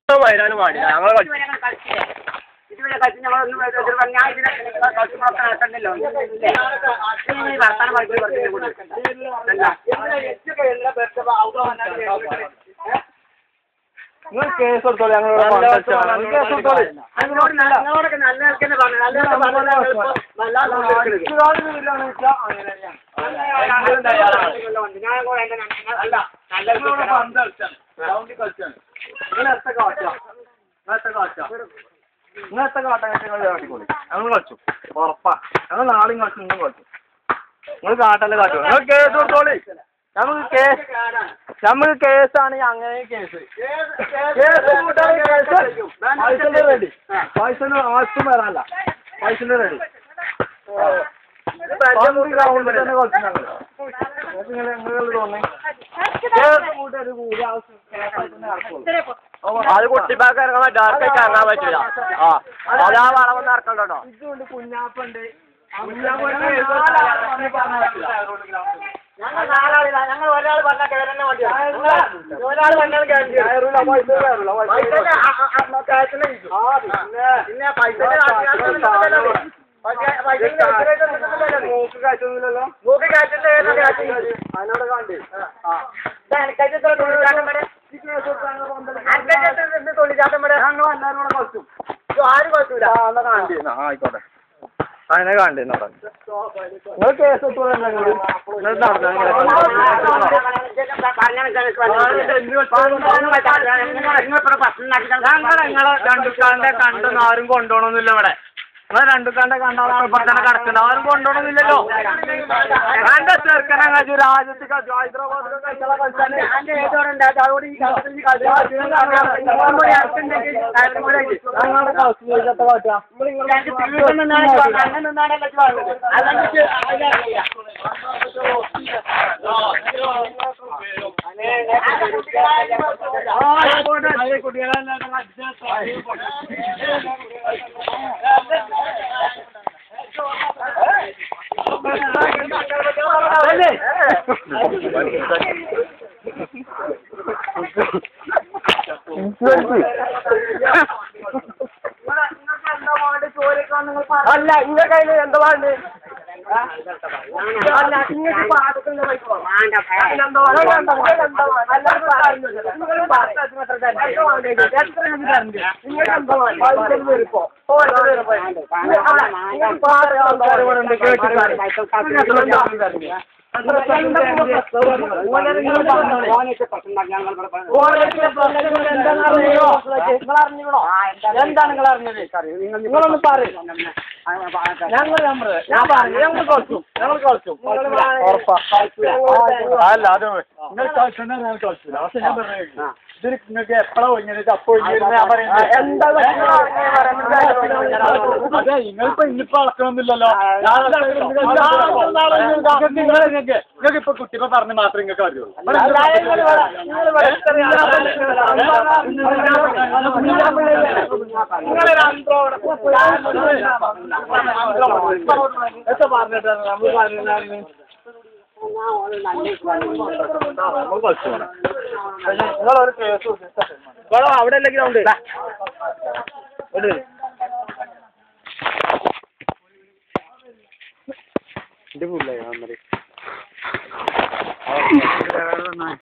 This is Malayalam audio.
വരാനും പാടില്ല ഞങ്ങൾ കളിച്ചു ഇതുവരെ കളിച്ചില്ലേ ഇതുവരെ കളിച്ച് ഞങ്ങളൊന്നും എതിർ പറഞ്ഞ ഞാൻ ഇതിനെ കളിച്ച് മാത്രം നടക്കണ്ടല്ലോ ഈ വർത്താനം പറഞ്ഞു നിങ്ങൾ കേസ് എടുത്തോളി ഞങ്ങളോട് കേസ് എടുത്തോളി അതിനോട് ഞങ്ങളോടൊക്കെ നല്ല നിൽക്കുന്ന പറഞ്ഞു നല്ല ഇങ്ങനത്തെ കാട്ടാൻ ഞങ്ങൾ കാട്ടിക്കോളി ഞങ്ങൾ കളിച്ചു ഉറപ്പാ ഞങ്ങൾ നാളെയും കളിച്ചു നിന്നും കളിച്ചു നിങ്ങൾ കാട്ടല്ലേ കാട്ടു നിങ്ങൾ കേസ് കൊടുത്തോളി നമുക്ക് കേസ് നമുക്ക് കേസാണ് അങ്ങനെ കേസ് കേസ് കൂട്ടാൻ കേസ് പൈസന്റെ റെഡി പൈസന്റെ ആവശ്യം വരാനല്ല പൈസന്റെ റെഡി ഗ്രൗണ്ടിൽ തന്നെ കളിച്ചു ഞങ്ങൾ നിങ്ങൾ നിങ്ങൾ തോന്നി കേസ് കൂട്ടൊരു കൂടി ആവശ്യം കേസായിട്ട് തന്നെ നടക്കുള്ളൂ അത് കുട്ടിപ്പാക്ക് ഇറങ്ങാൻ പറ്റില്ല ആർക്കൊക്കെ ഇറങ്ങാൻ പറ്റില്ല ആ അതാ വളവൊന്നും ഇറക്കണ്ടോ ഇതുകൊണ്ട് കുഞ്ഞാപ്പുണ്ട് കുഞ്ഞാപ്പുണ്ട് ഞങ്ങൾ നാലാളില്ല ഞങ്ങൾ ഒരാൾ പറഞ്ഞ കേരള വണ്ടിയാണ് ഒരാൾ പറഞ്ഞാൽ പിന്നെ പൈസ മൂക്ക് കാറ്റൊന്നുമില്ലല്ലോ മൂക്ക് കാറ്റിന്റെ അതിനോട് കാണ്ടി തൊഴിലാട്ടം ഞങ്ങൾ എല്ലാവരും കൂടെ കളിച്ചു ആരും കുഴപ്പമില്ല ആ എന്നാ കാണ്ടി എന്നാ ആ, ആയിക്കോട്ടെ അതിനെ കാണ്ടി എന്നാ നിങ്ങൾ കേസ് എത്തുപോലെ നിങ്ങൾ ഞങ്ങൾ നിങ്ങളെ രണ്ടുക്കാരന്റെ കണ്ടൊന്നും ആരും കൊണ്ടുപോകണമെന്നില്ല ഇവിടെ നിങ്ങൾ രണ്ടുക്കാരന്റെ കണ്ടാൽ ആൾപ്പാട്ടാണ് കിടക്കണ്ട ആരും കൊണ്ടുപോകണമെന്നില്ലല്ലോ എന്റെ ചെറുക്കനെ കഴിച്ചു രാജ്യത്ത് കളിച്ചു ഹൈദരാബാദിൽ കളിച്ചാൽ ഞങ്ങളുടെ കളിച്ചു ചോദിച്ചാത്ത കാട്ടാ അല്ല ഇന്റെ കയ്യില് എന്താ വേണ്ടത് അല്ല ഇങ്ങക്ക് പാടത്തിന്റെ പൈസ എന്താ എന്താണ് നിങ്ങൾ അറിഞ്ഞത് നിങ്ങളൊന്ന് പറയും ഞങ്ങൾ നമ്മള് ഞാൻ പറഞ്ഞു ഞങ്ങൾ കളിച്ചു ഞങ്ങൾ കളിച്ചു ഉറപ്പാ അല്ല അത് നിങ്ങൾ കളിച്ചോണ്ടാ ഞാൻ കളിച്ചില്ല പക്ഷെ ഞാൻ പറഞ്ഞു ഇതിന് നിങ്ങൾക്ക് എപ്പോഴാ ഒഴിഞ്ഞത് അപ്പൊ ഞാൻ പറയുന്നത് എന്താ അതെ നിങ്ങളിപ്പോ ഇന്നിപ്പോ അളക്കണമെന്നില്ലല്ലോ നിങ്ങൾ നിങ്ങൾക്ക് നിങ്ങൾക്ക് ഇപ്പൊ കുട്ടിപ്പോ പറഞ്ഞ് മാത്രമേ നിങ്ങൾക്ക് അറിയുള്ളൂ എത്ര പറഞ്ഞിട്ടാണ് നമ്മൾ പറഞ്ഞിട്ടാണ് നമ്മൾ കളിച്ചു നിങ്ങളൊരു കേസ് അവിടെ അല്ലേ ഗ്രൗണ്ട് എന്റെ ഫുള്ളായി